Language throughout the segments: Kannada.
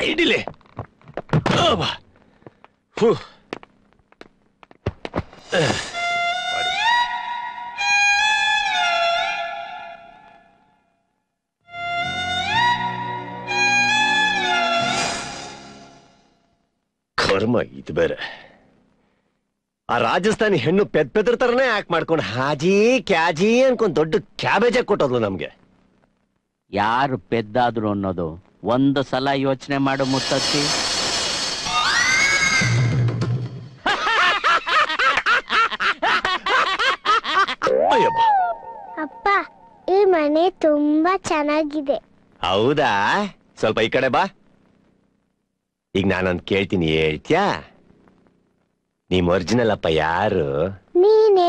ಹಿಡಿಲಿ ಅಬ್ಬಾ. ಫು. ಅಹ್. ಮಾಡಿ. ಕರ್ಮ ಇದು ಬೇರೆ ಆ ರಾಜಸ್ಥಾನಿ ಹೆಣ್ಣು ಪೆದ್ ಪೆದ್ರ ತರನೇ ಆಕ್ಟ್ ಮಾಡ್ಕೊಂಡು ಹಾಜಿ ಕ್ಯಾಜಿ ಅನ್ಕೊಂಡ್ ದೊಡ್ಡ ಕ್ಯಾಬೇಜ್ ಕೊಟ್ಟೋದ್ಲು ನಮ್ಗೆ ಯಾರು ಪೆದ್ದಾದ್ರು ಅನ್ನೋದು ಒಂದು ಸಲ ಯೋಚನೆ ಮಾಡು ಮುತ್ತತ್ತಿ ಅಯ್ಯಬ್ಬ ಅಪ್ಪ ಈ ಮನೆ ತುಂಬಾ ಚೆನ್ನಾಗಿದೆ ಹೌದಾ ಸ್ವಲ್ಪ ಈ ಕಡೆ ಬಾ ಈಗ ನಾನೊಂದ್ ಕೇಳ್ತೀನಿ ಹೇಳ್ತ್ಯಾ ನಿಮ್ ಒರಿಜಿನಲ್ ಅಪ್ಪ ಯಾರು ನೀನೆ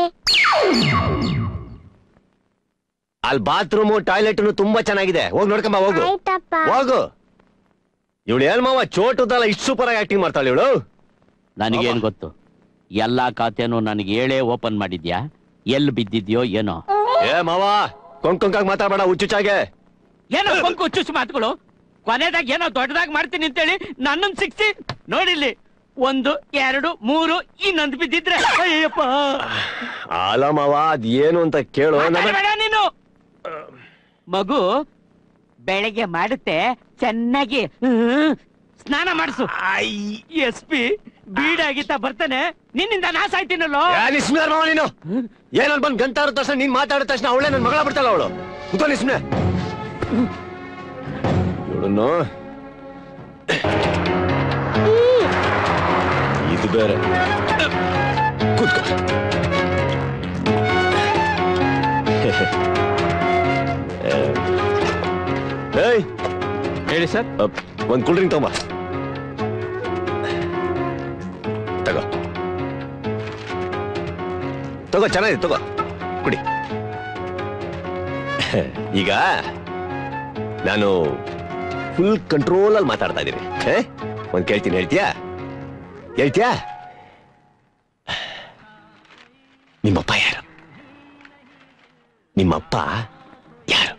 ಅಲ್ಲಿ ಬಾತ್ರೂಮು ಟಾಯ್ಲೆಟ್ ತುಂಬಾ ಚೆನ್ನಾಗಿದೆ ಹೋಗ್ ನೋಡ್ಕೊಂಬ ಹೋಗು ಆಯ್ತಪ್ಪ ಹೋಗು ಇವಳು ಏನ್ ಮಾವ ಚೋಟುದಲ್ಲ ಇಷ್ಟು ಸೂಪರ್ ಆಗಿ ಆಕ್ಟಿಂಗ್ ಮಾಡ್ತಾಳೆ ಇವಳು ನನಗೇನ್ ಗೊತ್ತು ಎಲ್ಲಾ ಖಾತೆನೂ ನನಗೆ ಹೇಳೇ ಓಪನ್ ಮಾಡಿದ್ಯಾ ಎಲ್ಲಿ ಬಿದ್ದಿದ್ಯೋ ಏನೋ ಏ ಮಾವ ಕೊಂಕ್ ಕೊಂಕಾಗ್ ಮಾತಾಡ್ಬೇಡ ಹುಚ್ಚುಚ್ಚಾಗೆ ಏನೋ ಕೊಂಕು ಚುಚ್ಚು ಮಾತುಗಳು ಕೊನೆದಾಗ ಏನೋ ದೊಡ್ಡದಾಗಿ ಮಾಡ್ತೀನಿ ಅಂತೇಳಿ ನನ್ನನ್ ಸಿಕ್ಸಿ ನೋಡಿಲ್ಲಿ ಒಂದು ಎರಡು ಮೂರು ಇನ್ನೊಂದು ಬಿದ್ದಿದ್ರೆ ಅಯ್ಯಪ್ಪ ಅಲ್ಲ ಮಾವ ಅದ್ ಏನು ಅಂತ ಕೇಳು ನಮ್ಮ- ಮಾತಾಡ್ಬೇಡ ನೀನು ಮಗು ಬೆಳಗ್ಗೆ ಮಾಡುತ್ತೆ ಚೆನ್ನಾಗಿ ಹ್ಮ್, ಸ್ನಾನ ಮಾಡಿಸು ಎಸ್ ಪಿ ಬೀಡಾಗಿತ್ತ ಬರ್ತಾನೆ ನಿನ್ನಿಂದ ನಾಶ ಆಯ್ತೀನಲ್ಲೋ ಏ, ನೀ ಸುಮ್ನೆ ಇರು ಮಾವ ನೀನು ಏನಲ್ ಬಂದ್ ಗಂಟ ಆದ ತಕ್ಷಣ ನೀನ್ ಮಾತಾಡಿದ ತಕ್ಷಣ ಅವಳೇ ನನ್ ಮಗಳ ಬಿಡ್ತಾಳ ಅವಳು ಕುತ್ಕೊ ನೀ ಸುಮ್ನೆ ಇವಳನ್ನು ಇದು ಬೇರೆ ಕೂತ್ಕೋ ಏಯ್ ಹೇಳಿ ಸರ್ ಅಪ್, ಒಂದ್ ಕೂಲ್ ಡ್ರಿಂಕ್ ತಗೊಂಬ ತಗೋ ತಗೋ ಚೆನ್ನಾಗಿದೆ ತಗೋ ಕುಡಿ ಈಗ ನಾನು ಫುಲ್ ಕಂಟ್ರೋಲ್ ಅಲ್ಲಿ ಮಾತಾಡ್ತಾ ಇದ್ದೀನಿ ಏ? ಒಂದ್ ಕೇಳ್ತೀನಿ ಹೇಳ್ತೀಯಾ ಹೇಳ್ತೀಯಾ ನಿಮ್ಮಪ್ಪ ಯಾರು ನಿಮ್ಮಪ್ಪ ಯಾರು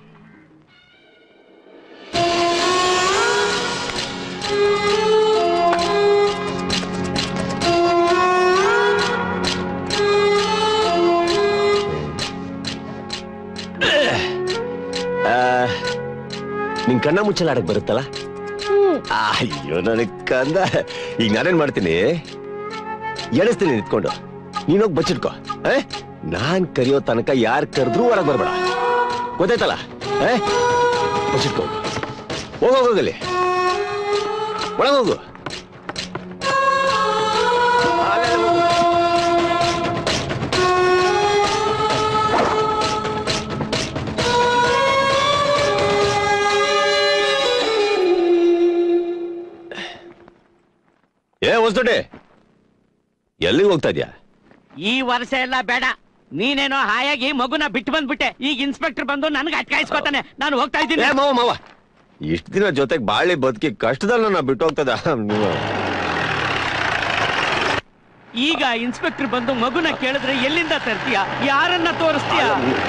ಆ, ನಿನ್ ಕಣ್ಣ ಮುಚ್ಚಲ ಆಡಕ್ ಬರುತ್ತಲ್ಲ ಹ್ಮ್ ಅಯ್ಯೋ ನನಗ್ ಕಂದ ಈಗ ನಾನೇನ್ ಮಾಡ್ತೀನಿ ಎಣಿಸ್ತೀನಿ ನಿಂತ್ಕೊಂಡು ನೀನೋಗ್ ಬಚ್ಚಿಟ್ಕೋ ಏ? ನಾನ್ ಕರಿಯೋ ತನಕ ಯಾರ್ ಕರೆದ್ರೂ ಒಳಗ್ ಬರ್ಬೇಡ ಗೊತ್ತಾಯ್ತಲ್ಲ ಏ? ಬಚ್ಚಿಟ್ಕೋ ಹೋಗೋ ಹೋಗಲಿ ಒಳಗ್ ಹೋಗು ಅಲ್ಲೇ ಅಲ್ಲೇ ಹೋಗು. ಏ ಹೊಸದೊಡ್ಡೆ ಎಲ್ಲಿಗೆ ಹೋಗ್ತಾ ಇದ್ಯಾ ಈ ವರ್ಷ ಎಲ್ಲ ಬೇಡ ನೀನೇನೋ ಹಾಯಾಗಿ ಮಗುನ ಬಿಟ್ಟು ಬಂದ್ಬಿಟ್ಟೆ ಈಗ ಇನ್ಸ್ಪೆಕ್ಟರ್ ಬಂದು ನನ್ಗೆ ಅಟ್ಕಾಯಿಸ್ಕೊತಾನೆ ನಾನು ಹೋಗ್ತಾ ಇದ್ದೀನಿ ಏ ಮಾವ ಮಾವ ಇಷ್ಟ ದಿನ ಜೊತೆಗೆ ಬಾಳಿ ಬದುಕಿ ಕಷ್ಟದಲ್ಲಿ ನಾ ಬಿಟ್ಟು ಹೋಗ್ತದ ನೀವು ಈಗ ಇನ್ಸ್ಪೆಕ್ಟರ್ ಬಂದು ಮಗುನ ಕೇಳಿದ್ರೆ ಎಲ್ಲಿಂದ ತರ್ತೀಯ ಯಾರನ್ನ ತೋರಿಸ್ತೀಯ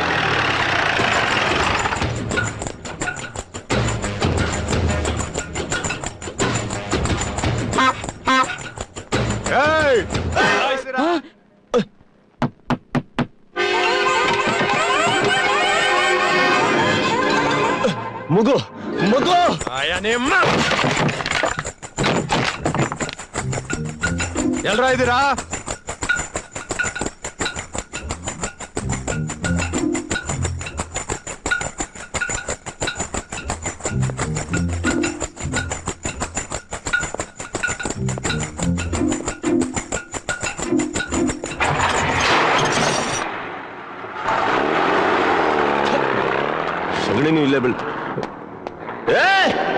ಮಗು ಮಗು ಎಲ್ರ ಇದ್ದೀರಾ ಸಗಣಿನೂ ಇಲ್ಲೇ ಬೀಳ್ ಏ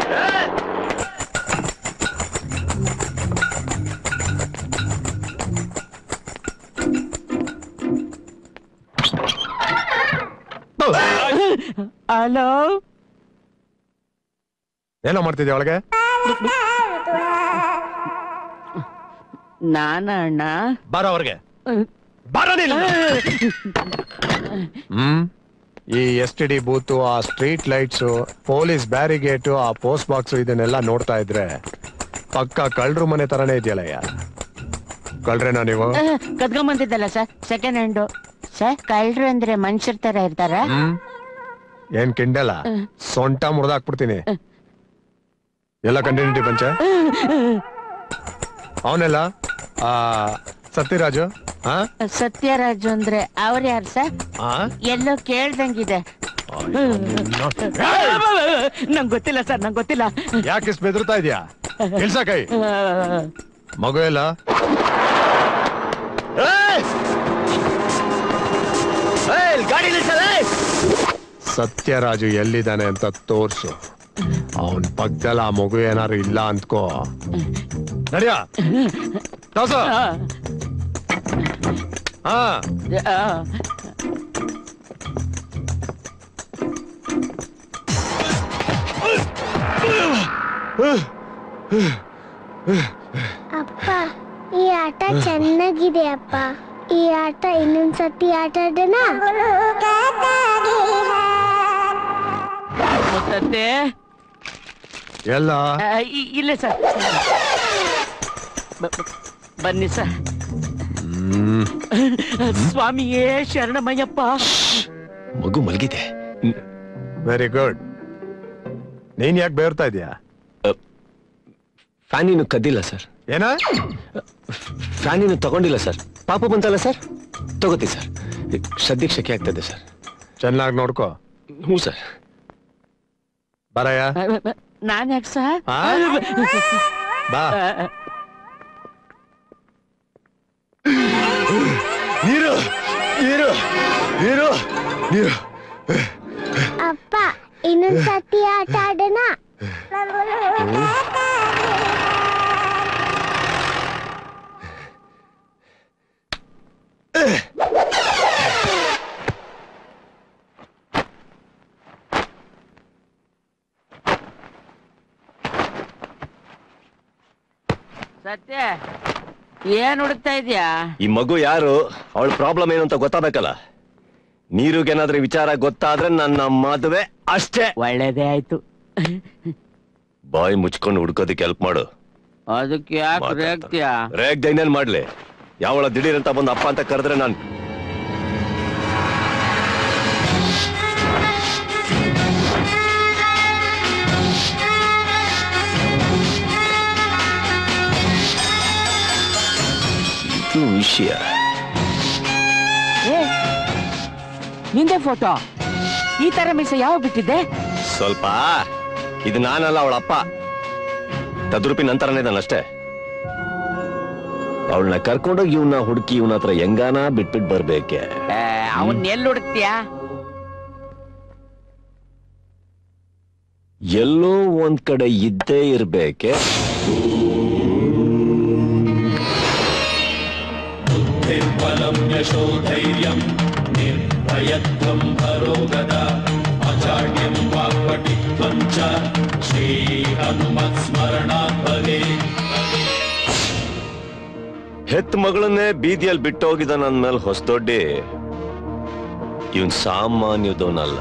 ಹಲೋ ಏನೋ ಮಾಡ್ತಿದ್ಯಾ ಒಳಗೆ ನಾನಣ್ಣ ಬಾರ ಅವ್ರಿಗೆ ಬಾರ ನೀನು ಹ್ಮ್ ಈ ಎಸ್ ಟಿ ಡಿ ಬೂತು ಆ ಸ್ಟ್ರೀಟ್ ಲೈಟ್ಸು ಪೊಲೀಸ್ ಬ್ಯಾರಿಗೇಟು ಆ ಪೋಸ್ಟ್ ಬಾಕ್ಸ್ ಇದನ್ನೆಲ್ಲ ನೋಡ್ತಾ ಇದ್ರೆ ಪಕ್ಕ ಕಳ್ರು ಮನೆ ತರನೇ ಇದೆಯಲ್ಲಯ್ಯ ಕಳ್ರೇನಾ ನೀವು ಕದ್ಕೊಂಬಂದಿದ್ದಲ್ಲ ಸರ್ ಸೆಕೆಂಡ್ ಹ್ಯಾಂಡು ಸರ್ ಕಳ್ರು ಅಂದ್ರೆ ಮನುಷ್ಯರ ತರ ಇರ್ತಾರ ಹ್ಮ್ ಏನ್ ಕಿಂಡಲ್ಲ ಸೊಂಟ ಮುರಿದಾಕ್ಬಿಡ್ತೀನಿ ಎಲ್ಲ ಕಂಟಿನ್ಯೂಟಿ ಪಂಚ ಅವನೆಲ್ಲ ಆ ಸತ್ಯರಾಜು ಹಾ ಸತ್ಯರಾಜು ಅಂದ್ರೆ ಅವ್ರ ಯಾರು ಸರ್ ಆ? ಎಲ್ಲೋ ಕೇಳ್ದಂಗಿದೆ ನಂಗೆ ಗೊತ್ತಿಲ್ಲ ಸರ್ ನಂಗೆ ಗೊತ್ತಿಲ್ಲ ಯಾಕೆ ಇಷ್ಟ್ ಬೆದರ್ತಾ ಇದೀಯಾ ಕೆಲ್ಸ ಕೈ ಮಗು ಎಲ್ಲ ಏಯ್! ಏಯ್, ಗಾಡಿ ನಿಲ್ಸಲ್ಲ ಸತ್ಯರಾಜು ಎಲ್ಲಿದ್ದಾನೆ ಅಂತ ತೋರ್ಸು ಅವನ್ ಪಕ್ಕದಲ್ಲಿ ಆ ಮಗು ಏನಾರು ಇಲ್ಲ ಅಂದ್ಕೋ ನಡಿಯ ತೋರ್ಸು ಹಾ ಅಪ್ಪ ಈ ಆಟ ಚೆನ್ನಾಗಿದೆ ಅಪ್ಪ ಈ ಆಟ ಇನ್ನೊಂದ್ಸತಿ ಆಟ ಆಡೋಣ ಮುತ್ತತ್ತೆ ಎಲ್ಲ ಆ, ಇ- ಇಲ್ಲೇ ಸರ್ ಬ- ಬ- ಬನ್ನಿ ಸರ್ ಹ್ಮ್ ಸ್ವಾಮಿಯೇ ಶರಣಮಯ್ಯಪ್ಪ ಮಗು ಮಲಗಿದೆ ವೆರಿ ಗುಡ್ ನೀನ್ ಯಾಕೆ ಬೇರ್ತಾ ಇದೀಯಾ ಫ್ಯಾನ್ ಇನ್ನು ಕದ್ದಿಲ್ಲ ಸರ್ ಏನ ಫ್ಯಾನ್ ಇನ್ನು ತಗೊಂಡಿಲ್ಲ ಸರ್ ಪಾಪ ಬಂತಲ್ಲ ಸರ್ ತಗೋತಿ ಸರ್ ಸದ್ಯಕ್ಕೆ ಶಕೆ ಆಗ್ತದೆ ಸರ್ ಚೆನ್ನಾಗಿ ನೋಡ್ಕೋ ಹ್ಞೂ ಸರ್ ಬರಯ್ಯ ನಾನ್ ಯಾಕೆ ಸರ್ ಆ? ಬಾ ನೀರು ನೀರು ನೀರು ನೀರು ಅಪ್ಪ ಇನ್ನೊಂದ್ಸತಿ ಆಟ ಆಡೋಣ ಸತ್ಯ ಏನ್ ಹುಡುಕ್ತಾ ಇದೀಯಾ ಈ ಮಗು ಯಾರು ಅವಳ ಪ್ರಾಬ್ಲಮ್ ಏನು ಅಂತ ಗೊತ್ತಾಗಬೇಕಲ್ಲ ನೀರುಗೇನಾದ್ರೂ ವಿಚಾರ ಗೊತ್ತಾದ್ರೆ ನನ್ನ ಮದುವೆ ಅಷ್ಟೇ ಒಳ್ಳೇದೇ ಆಯ್ತು ಬಾಯಿ ಮುಚ್ಕೊಂಡು ಹುಡ್ಕೋದಕ್ಕೆ ಹೆಲ್ಪ್ ಮಾಡು ಅದಕ್ಕೆ ಯಾಕೆ ಮಾತಾಡ್ತಾ. ರೇಗ್ತೀಯಾ ರೇಗ್ ದೈನೇನ್ ಮಾಡ್ಲಿ ಯಾವಳ ದಿಢೀರ್ ಅಂತ ಬಂದು ಅಪ್ಪ ಅಂತ ಕರೆದ್ರೆ ನಾನು ಇದು ವಿಷಯ ಏ ನಿಂದೆ ಫೋಟೋ ಈ ತರ ಮಿಸ್ ಯಾವಾಗ ಬಿಟ್ಟಿದ್ದೆ ಸ್ವಲ್ಪ ಇದು ನಾನಲ್ಲ ಅವಳ ಅಪ್ಪ ತದ್ರೂಪಿ ನಂತರನೇ ನಾನಷ್ಟೇ ಅವಳನ್ನ ಕರ್ಕೊಂಡೋಗಿ ಇವನ್ನ ಹುಡುಕಿ ಇವನ ಹತ್ರ ಹೆಂಗಾನ ಬಿಟ್ಬಿಟ್ ಬರ್ಬೇಕೆ ಅವನ್ ಎಲ್ಲಿ ಹುಡುಕ್ತೀಯಾ ಎಲ್ಲೋ ಒಂದ್ ಕಡೆ ಇದ್ದೇ ಇರ್ಬೇಕೆ ಹೆತ್ ಮಗಳನ್ನೇ ಬೀದಿಯಲ್ಲಿ ಬಿಟ್ಟೋಗಿದ ನನ್ ಮೇಲೆ ಹೊಸದೊಡ್ಡಿ ಇವನ್ ಸಾಮಾನ್ಯದವನಲ್ಲ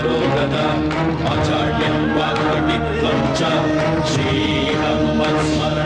ಶ್ರೀ ಹನುಮತ್ ಸ್ಮರ